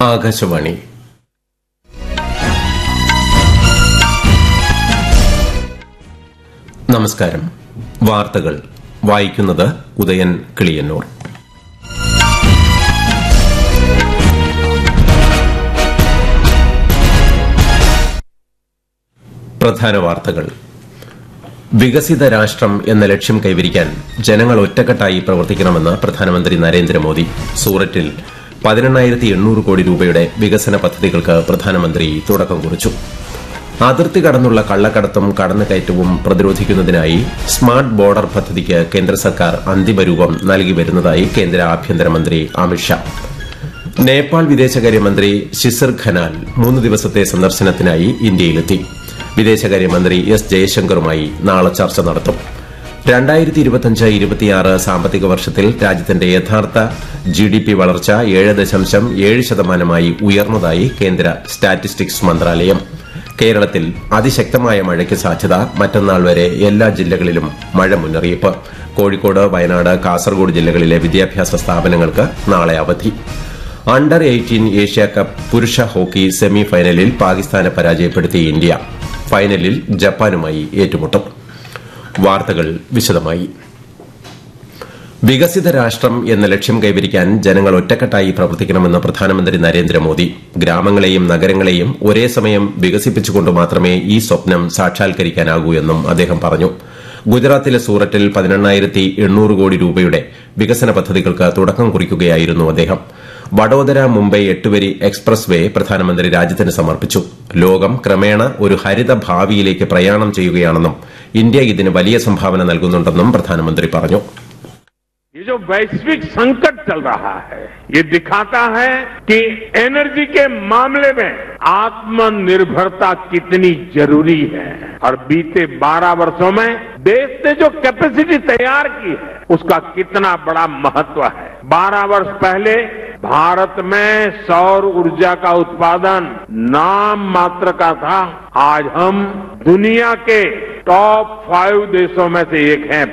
ആകാശവാണി നമസ്കാരം വാർത്തകൾ വായിക്കുന്നത് ഉദയൻ കിളിയന്നൂർ പ്രധാന വാർത്തകൾ വികസിത രാഷ്ട്രം എന്ന ലക്ഷ്യം കൈവരിക്കാൻ ജനങ്ങൾ ഒറ്റക്കെട്ടായി പ്രവർത്തിക്കണമെന്ന് പ്രധാനമന്ത്രി നരേന്ദ്രമോദി സൂററ്റിൽ പതിനെണ്ണായിരത്തി എണ്ണൂറ് കോടി രൂപയുടെ വികസന പദ്ധതികൾക്ക് പ്രധാനമന്ത്രി തുടക്കം കുറിച്ചു അതിർത്തി കടന്നുള്ള കള്ളക്കടത്തും കടന്നുകയറ്റവും പ്രതിരോധിക്കുന്നതിനായി സ്മാർട്ട് ബോർഡർ പദ്ധതിക്ക് കേന്ദ്ര സർക്കാർ അന്തിമരൂപം നൽകി വരുന്നതായി കേന്ദ്ര ആഭ്യന്തരമന്ത്രി അമിത്ഷാ നേപ്പാൾ വിദേശകാര്യമന്ത്രി ശിസിർ ഖനാൽ മൂന്ന് ദിവസത്തെ സന്ദർശനത്തിനായി ഇന്ത്യയിലെത്തി വിദേശകാര്യമന്ത്രി എസ് ജയശങ്കറുമായി നാളെ ചർച്ച നടത്തും രണ്ടായിരത്തി ഇരുപത്തിയഞ്ച് ഇരുപത്തിയാറ് സാമ്പത്തിക വർഷത്തിൽ രാജ്യത്തിന്റെ യഥാർത്ഥ ജി ഡി പി വളർച്ച ഏഴ് ദശാംശം ഏഴ് ശതമാനമായി ഉയർന്നതായി കേന്ദ്ര സ്റ്റാറ്റിസ്റ്റിക്സ് മന്ത്രാലയം കേരളത്തിൽ അതിശക്തമായ മഴയ്ക്ക് സാധ്യത മറ്റന്നാൾ വരെ എല്ലാ ജില്ലകളിലും മഴ മുന്നറിയിപ്പ് കോഴിക്കോട് വയനാട് കാസർഗോഡ് ജില്ലകളിലെ വിദ്യാഭ്യാസ സ്ഥാപനങ്ങൾക്ക് നാളെ അവധി അണ്ടർ എയ്റ്റീൻ ഏഷ്യ കപ്പ് പുരുഷ ഹോക്കി സെമി ഫൈനലിൽ പാകിസ്ഥാനെ പരാജയപ്പെടുത്തി ഇന്ത്യ ഫൈനലിൽ ജപ്പാനുമായി ഏറ്റുമുട്ടും വാർത്തകൾ വിശദമായി വികസിത രാഷ്ട്രം എന്ന ലക്ഷ്യം കൈവരിക്കാൻ ജനങ്ങൾ ഒറ്റക്കെട്ടായി പ്രവർത്തിക്കണമെന്ന് പ്രധാനമന്ത്രി നരേന്ദ്രമോദി ഗ്രാമങ്ങളെയും നഗരങ്ങളെയും ഒരേ സമയം വികസിപ്പിച്ചുകൊണ്ട് മാത്രമേ ഈ സ്വപ്നം സാക്ഷാത്കരിക്കാനാകൂ എന്നും അദ്ദേഹം പറഞ്ഞു ഗുജറാത്തിലെ സൂററ്റിൽ പതിനെണ്ണായിരത്തി എണ്ണൂറ് കോടി രൂപയുടെ വികസന പദ്ധതികൾക്ക് തുടക്കം കുറിക്കുകയായിരുന്നു അദ്ദേഹം വഡോദര മുംബൈ എട്ടുവരി എക്സ്പ്രസ് വേ പ്രധാനമന്ത്രി രാജ്യത്തിന് സമർപ്പിച്ചു ലോകം ക്രമേണ ഒരു ഹരിത ഭാവിയിലേക്ക് പ്രയാണം ചെയ്യുകയാണെന്നും ഇന്ത്യ ഇതിന് വലിയ സംഭാവന നൽകുന്നുണ്ടെന്നും പ്രധാനമന്ത്രി പറഞ്ഞു ये जो वैश्विक संकट चल रहा है ये दिखाता है कि एनर्जी के मामले में आत्मनिर्भरता कितनी जरूरी है और बीते 12 वर्षों में देश ने जो कैपेसिटी तैयार की है उसका कितना बड़ा महत्व है 12 वर्ष पहले भारत में सौर ऊर्जा का उत्पादन नाम मात्र का था आज हम दुनिया के टॉप फाइव देशों में से एक हैं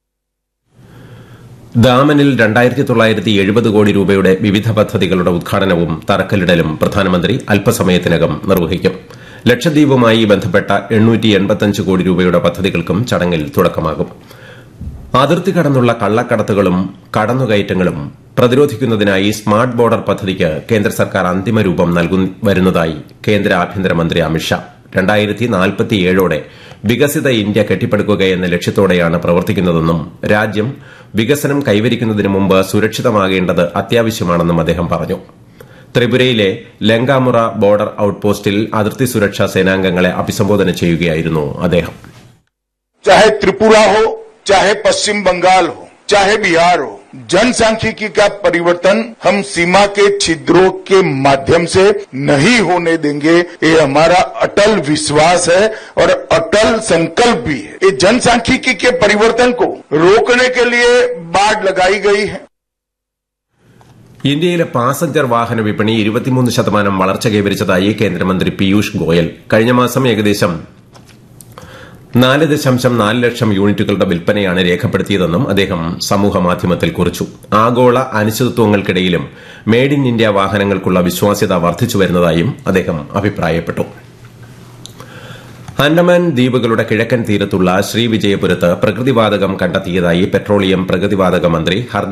ദാമനിൽ രണ്ടായിരത്തി തൊള്ളായിരത്തി എഴുപത് കോടി രൂപയുടെ വിവിധ പദ്ധതികളുടെ ഉദ്ഘാടനവും തറക്കല്ലിടലും പ്രധാനമന്ത്രി അല്പസമയത്തിനകം നിർവഹിക്കും ലക്ഷദ്വീപുമായി ബന്ധപ്പെട്ട എണ്ണൂറ്റി എൺപത്തിയഞ്ച് കോടി രൂപയുടെ പദ്ധതികൾക്കും ചടങ്ങിൽ തുടക്കമാകും അതിർത്തി കടന്നുള്ള കള്ളക്കടത്തുകളും കടന്നുകയറ്റങ്ങളും പ്രതിരോധിക്കുന്നതിനായി സ്മാർട്ട് ബോർഡർ പദ്ധതിക്ക് കേന്ദ്ര സർക്കാർ അന്തിമ രൂപം നൽകി വരുന്നതായി കേന്ദ്ര ആഭ്യന്തരമന്ത്രി അമിത്ഷാ രണ്ടായിരത്തി നാൽപ്പത്തിയേഴോടെ വികസിത ഇന്ത്യ കെട്ടിപ്പടുക്കുക എന്ന ലക്ഷ്യത്തോടെയാണ് പ്രവർത്തിക്കുന്നതെന്നും രാജ്യം വികസനം കൈവരിക്കുന്നതിന് മുമ്പ് സുരക്ഷിതമാകേണ്ടത് അത്യാവശ്യമാണെന്നും അദ്ദേഹം പറഞ്ഞു ത്രിപുരയിലെ ലങ്കാമുറ ബോർഡർ ഔട്ട്പോസ്റ്റിൽ അതിർത്തി സുരക്ഷാ സേനാംഗങ്ങളെ അഭിസംബോധന ചെയ്യുകയായിരുന്നു അദ്ദേഹം चाहे त्रिपुरा हो चाहे पश्चिम बंगाल हो चाहे बिहार हो जनसांख्यिकी का परिवर्तन हम सीमा के छिद्रों के माध्यम से नहीं होने देंगे ये हमारा अटल विश्वास है और अटल संकल्प भी है ये जनसांख्यिकी के परिवर्तन को रोकने के लिए बाढ़ लगाई गई है ഇന്ത്യയിലെ പാസഞ്ചർ വാഹന വിപണി ഇരുപത്തിമൂന്ന് ശതമാനം വളർച്ച കൈവരിച്ചതായി കേന്ദ്രമന്ത്രി പീയൂഷ് ഗോയൽ കഴിഞ്ഞ മാസം ഏകദേശം നാല് ദശാംശം നാല് ലക്ഷം യൂണിറ്റുകളുടെ വിൽപ്പനയാണ് രേഖപ്പെടുത്തിയതെന്നും അദ്ദേഹം സമൂഹമാധ്യമത്തിൽ കുറിച്ചു ആഗോള അനിശ്ചിതത്വങ്ങൾക്കിടയിലും മെയ്ഡ് ഇൻ ഇന്ത്യ വാഹനങ്ങൾക്കുള്ള വിശ്വാസ്യത വർദ്ധിച്ചുവരുന്നതായും അദ്ദേഹം അഭിപ്രായപ്പെട്ടു അൻഡമാൻ ദ്വീപുകളുടെ കിഴക്കൻ തീരത്തുള്ള ശ്രീവിജയപുരത്ത് പ്രകൃതിവാതകം കണ്ടെത്തിയതായി പെട്രോളിയം പ്രകൃതിവാതക മന്ത്രി ഹർദീപ്